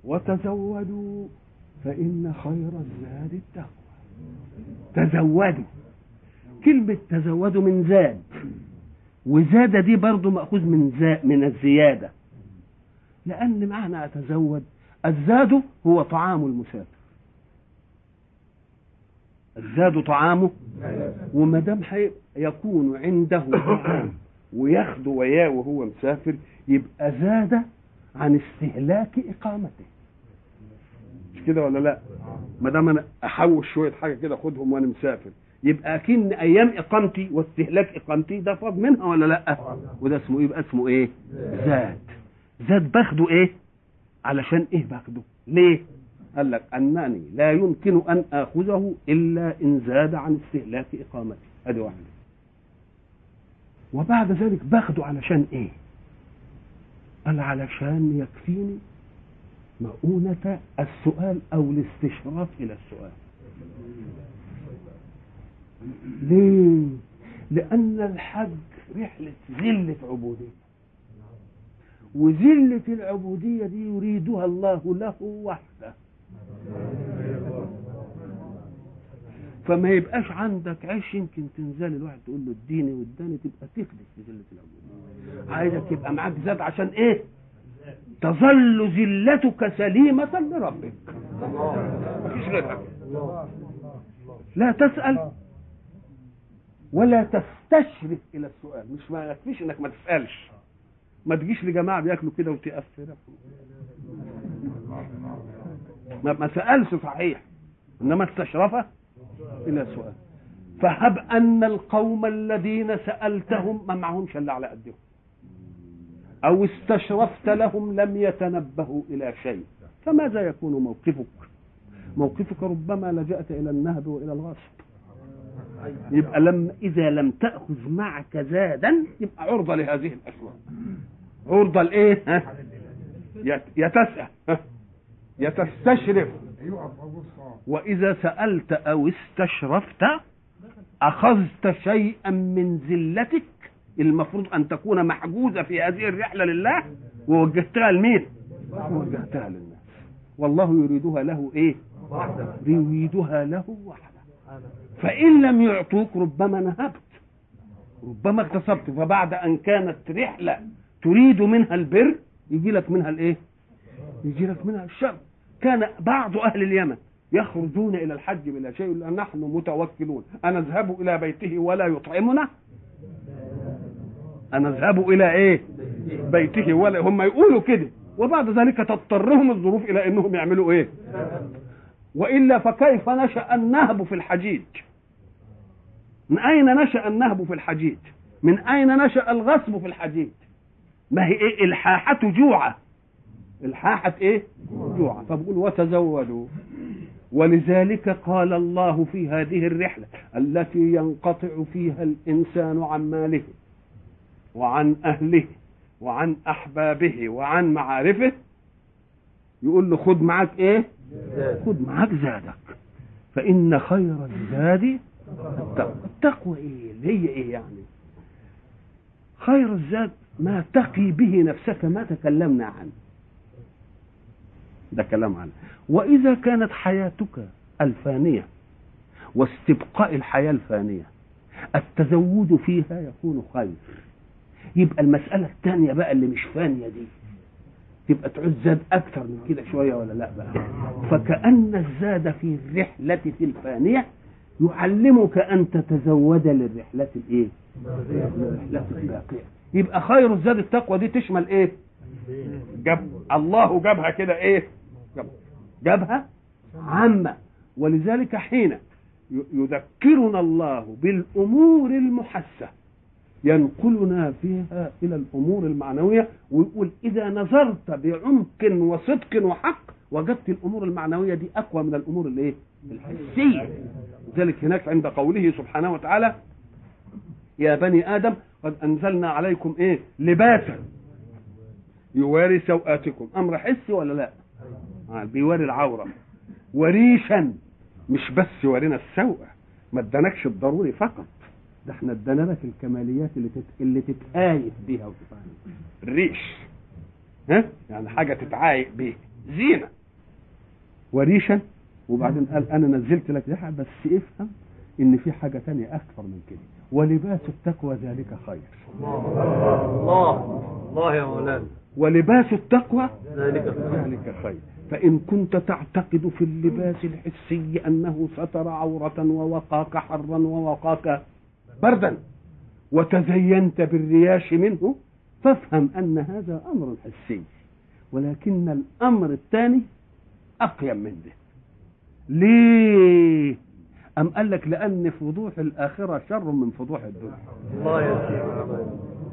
وتزودوا فإن خير الزاد التقوى تزودوا كلمة تزودوا من زاد وزاد دي برضو مأخوذ من زا من الزيادة لأن معنى أتزود الزاد هو طعام المسافر الزاد طعامه وما دام يكون عنده طعام وياخده وياه وهو مسافر يبقى زاد عن استهلاك اقامته مش كده ولا لا ما دام انا احوش شويه حاجه كده خدهم وانا مسافر يبقى اكن ايام اقامتي واستهلاك اقامتي ده فاض منها ولا لا وده اسمه يبقى اسمه ايه زاد زاد باخده ايه علشان ايه باخده ليه قال لك انني لا يمكن ان اخذه الا ان زاد عن استهلاك اقامتي ادي واحده وبعد ذلك باخده علشان ايه قال علشان يكفيني مؤونة السؤال أو الاستشراف إلى السؤال ليه؟ لأن الحج رحلة ذلة عبودية وذلة العبودية دي يريدها الله له وحده فما يبقاش عندك عيش يمكن تنزل الواحد تقول له اديني واداني تبقى تفلت في ذله العبوديه عايزك يبقى معاك زاد عشان ايه تظل ذلتك سليمة لربك مفيش غيرها لا تسأل ولا تستشرف إلى السؤال مش ما يكفيش إنك ما تسألش ما تجيش لجماعة بياكلوا كده وتقفل ما, ما سألش صحيح إنما استشرف إلى سؤال فهب أن القوم الذين سألتهم ما معهمش إلا على قدهم أو استشرفت لهم لم يتنبهوا إلى شيء فماذا يكون موقفك موقفك ربما لجأت إلى النهب وإلى الغصب يبقى لم إذا لم تأخذ معك زادا يبقى عرضة لهذه الأشواق عرضة لإيه ها؟ يا تسأل يا تستشرف وإذا سألت أو استشرفت أخذت شيئا من ذلتك المفروض أن تكون محجوزة في هذه الرحلة لله ووجهتها لمين؟ ووجهتها للناس والله يريدها له إيه؟ يريدها له وحده فإن لم يعطوك ربما نهبت ربما اغتصبت فبعد أن كانت رحلة تريد منها البر يجي لك منها الإيه؟ يجي لك منها الشر كان بعض أهل اليمن يخرجون إلى الحج بلا شيء لأن نحن متوكلون أنا أذهب إلى بيته ولا يطعمنا أنا أذهب إلى إيه بيته ولا هم يقولوا كده وبعد ذلك تضطرهم الظروف إلى أنهم يعملوا إيه وإلا فكيف نشأ النهب في الحجيج من أين نشأ النهب في الحجيج من أين نشأ الغصب في الحجيج ما هي إيه الحاحة جوعة الحاحة إيه جوعة فبقول وتزودوا ولذلك قال الله في هذه الرحلة التي ينقطع فيها الإنسان عن ماله وعن أهله وعن أحبابه وعن معارفه يقول له خد معاك إيه خد معاك زادك فإن خير الزاد التقوى إيه اللي هي إيه يعني خير الزاد ما تقي به نفسك ما تكلمنا عنه ده كلام عنه وإذا كانت حياتك الفانية واستبقاء الحياة الفانية التزود فيها يكون خير يبقى المسألة الثانية بقى اللي مش فانية دي تبقى تعوز زاد أكثر من كده شوية ولا لا بقى فكأن الزاد في الرحلة في الفانية يعلمك أن تتزود للرحلة الإيه؟ الرحلة الباقية يبقى خير الزاد التقوى دي تشمل إيه؟ جاب الله جابها كده إيه؟ جاب جابها عامة ولذلك حين يذكرنا الله بالأمور المحسة ينقلنا فيها إلى الأمور المعنوية ويقول إذا نظرت بعمق وصدق وحق وجدت الأمور المعنوية دي أقوى من الأمور الإيه؟ الحسية ذلك هناك عند قوله سبحانه وتعالى يا بني آدم قد أنزلنا عليكم إيه لباسا يواري سوآتكم أمر حسي ولا لا آه بيواري العورة وريشا مش بس يورينا السوء ما ادانكش الضروري فقط ده احنا ادانا لك الكماليات اللي تت... اللي تتآيف بيها وتتعامل الريش ها يعني حاجه تتعايق بيها زينه وريشا وبعدين قال انا نزلت لك ريحه بس افهم ان في حاجه تانية اكثر من كده ولباس التقوى ذلك خير الله الله يا مولانا ولباس التقوى ذلك ذلك خير فإن كنت تعتقد في اللباس الحسي أنه ستر عورة ووقاك حرا ووقاك بردا وتزينت بالرياش منه فافهم أن هذا أمر حسي ولكن الأمر الثاني أقيم من ده ليه أم قال لك لأن فضوح الآخرة شر من فضوح الدنيا الله يا شيخ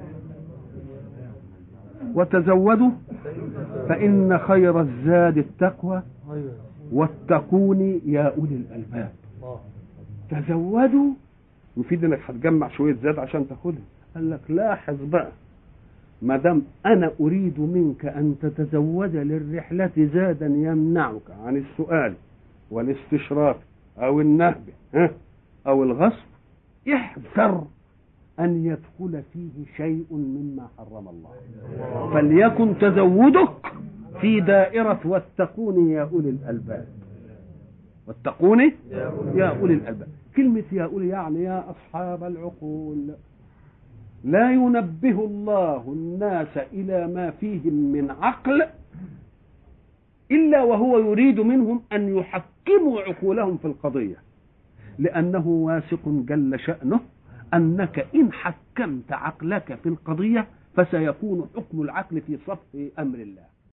وتزودوا فإن خير الزاد التقوى ايوه واتقوني يا أولي الألباب الله تزودوا يفيد انك هتجمع شويه زاد عشان تاخدها قال لك لاحظ بقى ما دام انا اريد منك ان تتزود للرحله زادا يمنعك عن السؤال والاستشراف او النهب ها او الغصب احذر ان يدخل فيه شيء مما حرم الله فليكن تزودك في دائره واتقوني يا اولي الالباب واتقوني يا أولي الألباب كلمة يا أولي يعني يا أصحاب العقول لا ينبه الله الناس إلى ما فيهم من عقل إلا وهو يريد منهم أن يحكموا عقولهم في القضية لأنه واثق جل شأنه أنك إن حكمت عقلك في القضية فسيكون حكم العقل في صف أمر الله